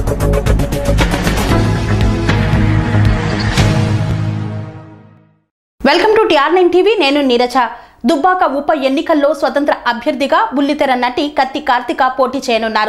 welcome to TR nine TV నేను నీరజ దుబ్బాక ఉప ఎన్నికల్లో స్వతంత్ర అభ్యర్థిగా బుల్లితెర నటి కత్తి కార్తిక పోటీ చేయనున్నారు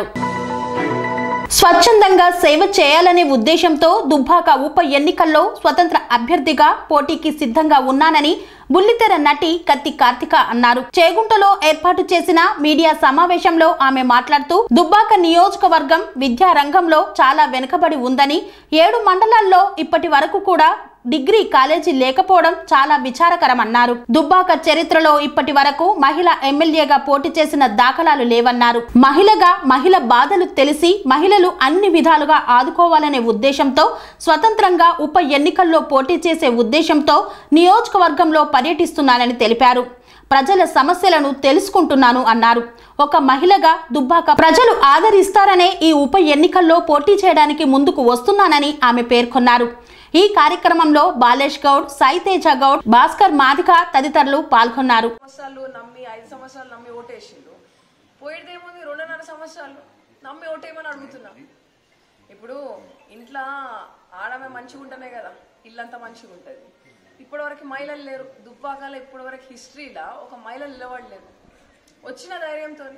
స్వచ్ఛందంగా సేవ చేయాలనే ఉద్దేశంతో దుబ్బాక ఉప ఎన్నికల్లో స్వతంత్ర అభ్యర్థిగా పోటీకి సిద్ధంగా ఉన్నానని బుల్లితెర నటి కత్తి కార్తిక అన్నారు చేగుంటలో ఏర్పాటు చేసిన మీడియా సమావేశంలో ఆమె మాట్లాడుతూ దుబ్బాక నియోజకవర్గం విద్యా రంగంలో చాలా వెనుకబడి ఉందని ఏడు మండలాల్లో ఇప్పటి వరకు కూడా డిగ్రీ కాలేజీ లేకపోవడం చాలా విచారకరమన్నారు దుబ్బాక చరిత్రలో ఇప్పటి వరకు మహిళ ఎమ్మెల్యేగా పోటీ చేసిన దాఖలాలు లేవన్నారు మహిళగా మహిళ బాధలు తెలిసి మహిళలు అన్ని విధాలుగా ఆదుకోవాలనే ఉద్దేశంతో స్వతంత్రంగా ఉప ఎన్నికల్లో పోటీ చేసే ఉద్దేశంతో నియోజకవర్గంలో పర్యటిస్తున్నానని తెలిపారు ప్రజల సమస్యలను తెలుసుకుంటున్నాను అన్నారు ఒక మహిళగా దుబ్బాక ప్రజలు ఆదరిస్తారనే ఈ ఉప ఎన్నికల్లో పోటీ చేయడానికి ముందుకు వస్తున్నానని ఆమె పేర్కొన్నారు ఈ కార్యక్రమంలో బాలేష్ గౌడ్ సాయితేజ గౌడ్ భాస్కర్ మాదిక తదితరులు పాల్గొన్నారు సంవత్సరాలు నమ్మి ఐదు సంవత్సరాలు నమ్మి ఓటేసిండు పోయేదేముంది రెండున్నర సంవత్సరాలు నమ్మి ఓటేయమని అడుగుతున్నా ఇప్పుడు ఇంట్లో ఆడమే మంచిగా ఉంటేనే కదా ఇల్లంతా మంచిగా ఉంటుంది ఇప్పటివరకు మహిళలు లేరు దుబ్బాకాల ఇప్పటివరకు హిస్టరీలో ఒక మహిళ నిలబడలేదు వచ్చిన ధైర్యంతో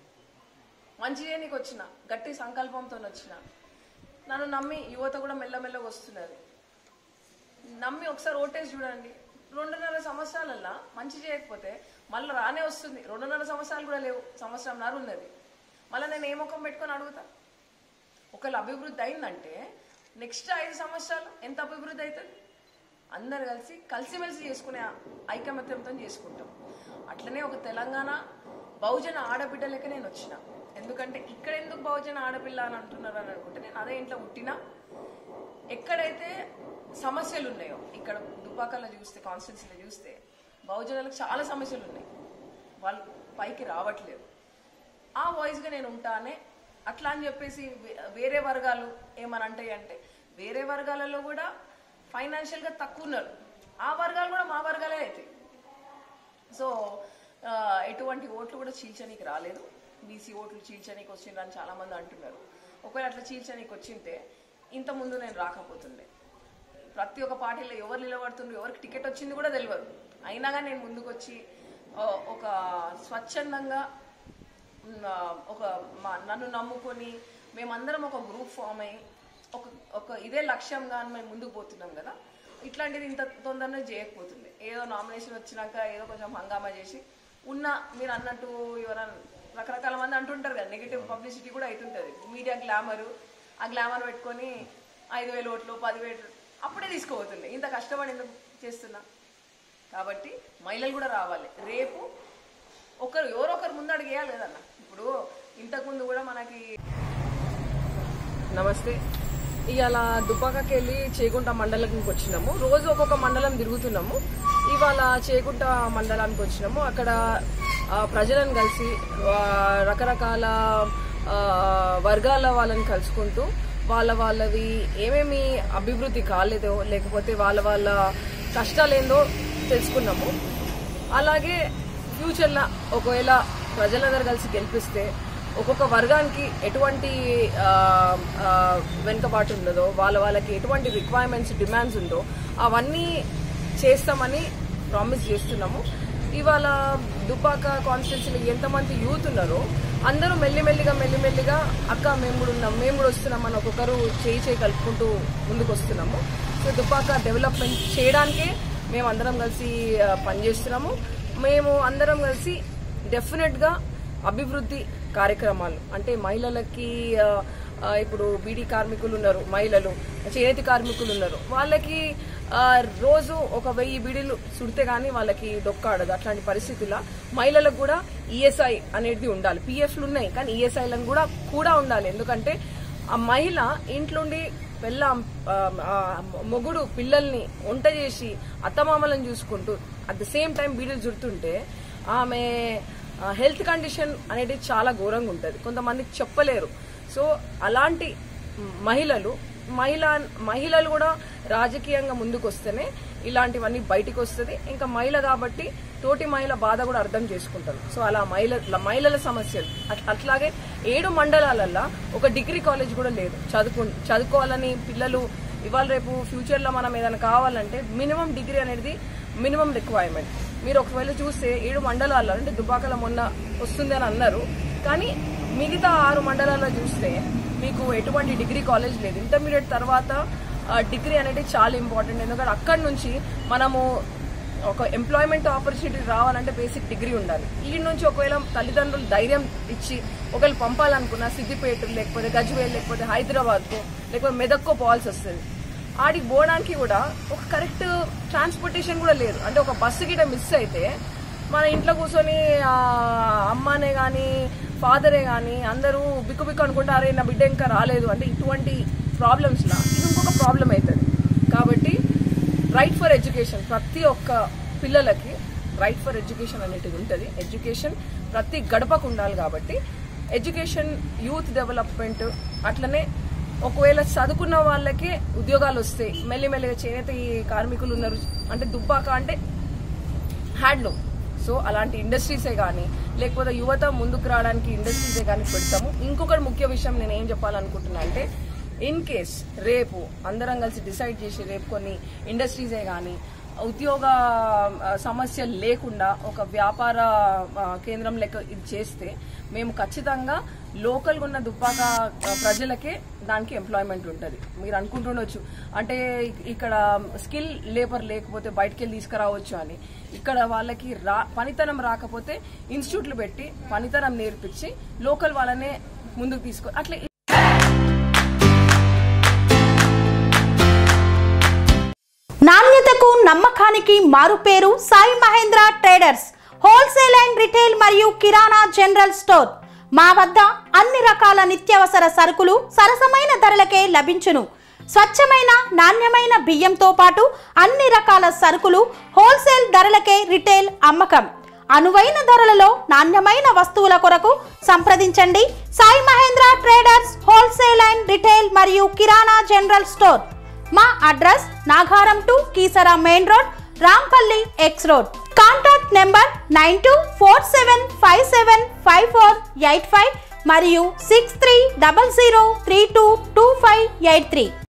మంచి చేయనీకి వచ్చిన గట్టి సంకల్పంతో వచ్చిన నన్ను నమ్మి యువత కూడా మెల్లమెల్లగా వస్తున్నది నమ్మి ఒకసారి ఓటేసి చూడండి రెండున్నర సంవత్సరాలల్లా మంచి చేయకపోతే మళ్ళీ రానే వస్తుంది రెండున్నర సంవత్సరాలు కూడా లేవు సంవత్సరం నర ఉన్నది మళ్ళీ నేను ఏ ముఖం పెట్టుకొని అడుగుతా ఒకవేళ అభివృద్ధి అయిందంటే నెక్స్ట్ ఐదు సంవత్సరాలు ఎంత అభివృద్ధి అవుతుంది అందరు కలిసి కలిసిమెలిసి చేసుకునే ఐకమత్యంతో చేసుకుంటాం అట్లనే ఒక తెలంగాణ బహుజన ఆడబిడ్డ లెక్క నేను వచ్చిన ఎందుకంటే ఇక్కడ ఎందుకు బహుజన ఆడపిల్ల అని అంటున్నారు అని అనుకుంటే నేను అదే ఇంట్లో పుట్టినా ఎక్కడైతే సమస్యలు ఉన్నాయో ఇక్కడ దుబ్బాకల్లో చూస్తే కాన్స్టిట్యున్సీలో చూస్తే బహుజనులకు చాలా సమస్యలు ఉన్నాయి వాళ్ళు పైకి రావట్లేదు ఆ వాయిస్గా నేను ఉంటానే అట్లా అని చెప్పేసి వే- వేరే వర్గాలు ఏమని అంటాయి అంటే వేరే వర్గాలలో కూడా ఫైనాన్షియల్గా తక్కువ ఉన్నారు ఆ వర్గాలు కూడా మా వర్గాలే అవుతాయి సో ఆ, ఎటువంటి ఓట్లు కూడా చీల్చనీకి రాలేదు బీసీ ఓట్లు చీల్చనీకి వచ్చిండ్రని చాలా మంది అంటున్నారు ఒకవేళ అట్లా చీల్చనీకి వచ్చింటే ఇంత ముందు నేను రాకపోతుండే ప్రతి ఒక్క పార్టీలో ఎవరు నిలబడుతుండ్రు ఎవరికి టికెట్ వచ్చింది కూడా తెలియదు అయినా కానీ నేను ముందుకు వచ్చి ఆ, ఒక స్వచ్ఛందంగా ఉన్న ఒక మా- నన్ను నమ్ముకొని మేమందరం ఒక గ్రూప్ ఫామ్ అయ్యి ఒక ఒక ఇదే లక్ష్యంగా అని మేము ముందుకు పోతున్నాం కదా ఇట్లాంటిది ఇంత తొందరనే చేయకపోతుంది ఏదో నామినేషన్ వచ్చినాక ఏదో కొంచెం హంగామా చేసి ఉన్న మీరు అన్నట్టు ఎవరైనా రకరకాల మంది అంటుంటారు కదా నెగిటివ్ పబ్లిసిటీ కూడా అవుతుంటుంది మీడియా గ్లామరు ఆ గ్లామర్ పెట్టుకొని ఐదు వేలు ఓట్లు పదివేలు అప్పుడే తీసుకోబోతుంది ఇంత కష్టపడి ఎందుకు చేస్తున్నా కాబట్టి మహిళలు కూడా రావాలి రేపు ఒకరు ఎవరో ఒకరు ముందు అడిగేయాలి కదన్న ఇప్పుడు ఇంతకుముందు కూడా మనకి నమస్తే ఇవాళ దుబ్బాకకి వెళ్ళి చేగుంట మండలానికి వచ్చినాము రోజు ఒక్కొక్క మండలం తిరుగుతున్నాము ఇవాళ చేగుంట మండలానికి వచ్చినాము అక్కడ ఆ, ప్రజలను కలిసి ఆ, రకరకాల ఆ, వర్గాల వాళ్ళని కలుసుకుంటూ వాళ్ళ వాళ్ళవి ఏమేమి అభివృద్ధి కాలేదో లేకపోతే వాళ్ళ వాళ్ళ కష్టాలేందో తెలుసుకున్నాము అలాగే ఫ్యూచర్లో ఒకవేళ ప్రజలందరూ కలిసి గెలిపిస్తే ఒక్కొక్క వర్గానికి ఎటువంటి ఆ, ఆ, వెనుకబాటు ఉన్నదో వాళ్ళ వాళ్ళకి ఎటువంటి రిక్వైర్మెంట్స్ డిమాండ్స్ ఉందో అవన్నీ చేస్తామని ప్రామిస్ చేస్తున్నాము ఇవాళ దుబ్బాక కాన్స్టిట్యున్సీలో ఎంతమంది యూత్ ఉన్నారో అందరూ మెల్లిమెల్లిగా మెల్లిమెల్లిగా అక్క మేము కూడా ఉన్నాం మేము కూడా వస్తున్నాం అని ఒక్కొక్కరు చేయి చేయి కలుపుకుంటూ ముందుకు వస్తున్నాము సో దుబ్బాక డెవలప్మెంట్ చేయడానికే మేము అందరం కలిసి ఆ, పనిచేస్తున్నాము మేము అందరం కలిసి డెఫినెట్గా అభివృద్ధి కార్యక్రమాలు అంటే మహిళలకి ఆ, ఆ, ఇప్పుడు బీడీ కార్మికులు ఉన్నారు మహిళలు చేనేతి కార్మికులు ఉన్నారు వాళ్ళకి ఆ, రోజు ఒక వెయ్యి బీడీలు సుడితే గానీ వాళ్ళకి డొక్కాడదు అట్లాంటి పరిస్థితుల్లో మహిళలకు కూడా ఈఎస్ఐ అనేది ఉండాలి పిఎఫ్లు ఉన్నాయి కానీ ఈఎస్ఐలను కూడా కూడా ఉండాలి ఎందుకంటే ఆ మహిళ ఇంట్లోండి పెళ్ళాం ఆ, ఆ, మొగుడు పిల్లల్ని వంట చేసి అత్తమామలను చూసుకుంటూ అట్ ద సేమ్ టైం బీడీలు చుడుతుంటే ఆమె హెల్త్ కండిషన్ అనేది చాలా ఘోరంగా ఉంటుంది కొంతమందికి చెప్పలేరు సో అలాంటి మహిళలు మహిళ మహిళలు కూడా రాజకీయంగా ముందుకు వస్తేనే ఇలాంటివన్నీ బయటికి వస్తుంది ఇంకా మహిళ కాబట్టి తోటి మహిళ బాధ కూడా అర్థం చేసుకుంటారు సో అలా మహిళ మహిళల సమస్యలు అట్- అట్లాగే ఏడు మండలాలల్లో ఒక డిగ్రీ కాలేజ్ కూడా లేదు చదువుకు చదువుకోవాలని పిల్లలు ఇవాళ రేపు ఫ్యూచర్లో మనం ఏదైనా కావాలంటే మినిమం డిగ్రీ అనేది మినిమం రిక్వైర్మెంట్ మీరు ఒకవేళ చూస్తే ఏడు మండలాల్లో అంటే దుబ్బాకల మొన్న వస్తుంది అని అన్నారు కానీ మిగతా ఆరు మండలాల్లో చూస్తే మీకు ఎటువంటి డిగ్రీ కాలేజ్ లేదు ఇంటర్మీడియట్ తర్వాత ఆ, డిగ్రీ అనేది చాలా ఇంపార్టెంట్ ఎందుకంటే అక్కడి నుంచి మనము ఒక ఎంప్లాయ్మెంట్ ఆపర్చునిటీ రావాలంటే బేసిక్ డిగ్రీ ఉండాలి ఈ నుంచి ఒకవేళ తల్లిదండ్రులు ధైర్యం ఇచ్చి ఒకవేళ పంపాలనుకున్న సిద్దిపేట లేకపోతే గజ్వేల్ లేకపోతే హైదరాబాద్కు లేకపోతే మెదక్కో పోవాల్సి వస్తుంది ఆడికి పోవడానికి కూడా ఒక కరెక్ట్ ట్రాన్స్పోర్టేషన్ కూడా లేదు అంటే ఒక బస్సు గిట మిస్ అయితే మన ఇంట్లో కూర్చొని ఆ, అమ్మనే కానీ ఫాదరే కానీ అందరూ బిక్కు బిక్కు అనుకుంటారే నా బిడ్డ ఇంకా రాలేదు అంటే ఇటువంటి ప్రాబ్లమ్స్లా ఇది ఇంకొక ప్రాబ్లం అవుతుంది కాబట్టి రైట్ ఫర్ ఎడ్యుకేషన్ ప్రతి ఒక్క పిల్లలకి రైట్ ఫర్ ఎడ్యుకేషన్ అనేటిది ఉంటుంది ఎడ్యుకేషన్ ప్రతి గడపకు ఉండాలి కాబట్టి ఎడ్యుకేషన్ యూత్ డెవలప్మెంట్ అట్లనే ఒకవేళ చదువుకున్న వాళ్ళకి ఉద్యోగాలు వస్తాయి మెల్లిమెల్లిగా చేనేత ఈ కార్మికులు ఉన్నారు అంటే దుబ్బాక అంటే హ్యాండ్లూమ్ సో అలాంటి ఇండస్ట్రీసే కానీ లేకపోతే యువత ముందుకు రావడానికి ఇండస్ట్రీసే కానీ పెడతాము ఇంకొకటి ముఖ్య విషయం నేను ఏం చెప్పాలనుకుంటున్నా అంటే ఇన్ కేస్ రేపు అందరం కలిసి డిసైడ్ చేసి రేపు కొన్ని ఇండస్ట్రీసే కానీ ఉద్యోగ ఆ, సమస్య లేకుండా ఒక వ్యాపార ఆ, కేంద్రం లెక్క ఇది చేస్తే మేము ఖచ్చితంగా లోకల్గా ఉన్న దుబ్బాక ఆ, ప్రజలకే దానికి ఎంప్లాయ్మెంట్ ఉంటుంది మీరు అనుకుంటుండొచ్చు అంటే ఇక్- ఇక్కడ స్కిల్ లేబర్ లేకపోతే బయటకు వెళ్ళి తీసుకురావచ్చు అని ఇక్కడ వాళ్ళకి రా పనితనం రాకపోతే ఇన్స్టిట్యూట్లు పెట్టి పనితనం నేర్పించి లోకల్ వాళ్ళనే ముందుకు తీసుకో అట్లా నాణ్యతకు నమ్మకానికి మారుపేరు Sai Mahendra traders wholesale and retail మరియు కిరాణా జనరల్ స్టోర్ మా వద్ద అన్ని రకాల నిత్యావసర సరుకులు సరసమైన ధరలకే లభించును స్వచ్ఛమైన నాణ్యమైన బియ్యంతో పాటు అన్ని రకాల సరుకులు హోల్సేల్ ధరలకే రిటైల్ అమ్మకం అనువైన ధరలలో నాణ్యమైన వస్తువుల కొరకు సంప్రదించండి Sai Mahendra traders wholesale and retail మరియు కిరాణా జనరల్ స్టోర్ మా address Nagaram to Keesara main road Rampalli X road contact number nine two four seven five seven five four eight five మరియు six three double zero three two two five eight three